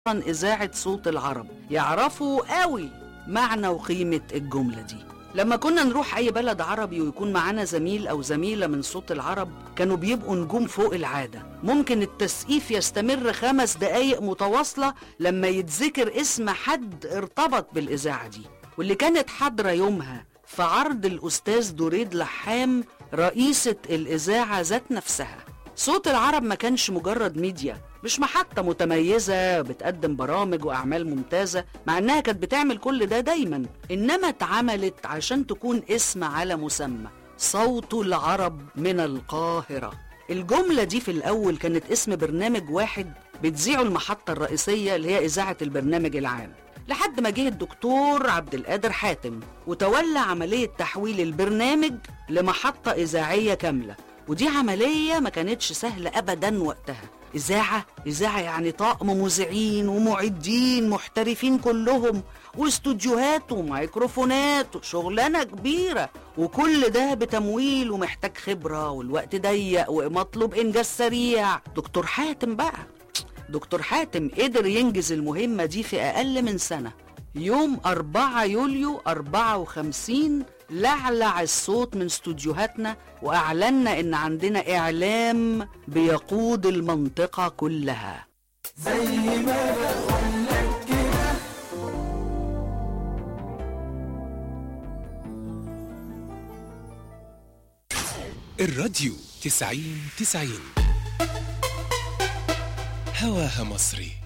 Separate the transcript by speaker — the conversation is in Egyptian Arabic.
Speaker 1: إذاعة صوت العرب يعرفوا قوي معنى وقيمة الجملة دي لما كنا نروح أي بلد عربي ويكون معانا زميل أو زميلة من صوت العرب كانوا بيبقوا نجوم فوق العادة ممكن التسقيف يستمر خمس دقايق متواصلة لما يتذكر اسم حد ارتبط بالإذاعة دي واللي كانت حاضرة يومها في عرض الأستاذ دريد لحام رئيسة الإذاعة ذات نفسها صوت العرب ما كانش مجرد ميديا مش محطة متميزة بتقدم برامج وأعمال ممتازة مع إنها كانت بتعمل كل ده دايما إنما اتعملت عشان تكون اسم على مسمى صوت العرب من القاهرة الجملة دي في الأول كانت اسم برنامج واحد بتذيعه المحطة الرئيسية اللي هي إذاعة البرنامج العام لحد ما جه الدكتور عبد القادر حاتم وتولى عملية تحويل البرنامج لمحطة إذاعية كاملة ودي عملية ما كانتش سهلة أبدا وقتها إذاعة إذاعة يعني طاقم مذيعين ومعدين محترفين كلهم واستوديوهات وميكروفونات وشغلانة كبيرة وكل ده بتمويل ومحتاج خبرة والوقت ضيق ومطلوب إنجاز سريع دكتور حاتم بقى دكتور حاتم قدر ينجز المهمة دي في أقل من سنة يوم 4 يوليو 54 لعلع الصوت من استوديوهاتنا وأعلنا إن عندنا إعلام بيقود المنطقة كلها
Speaker 2: الراديو تسعين تسعين هواها مصري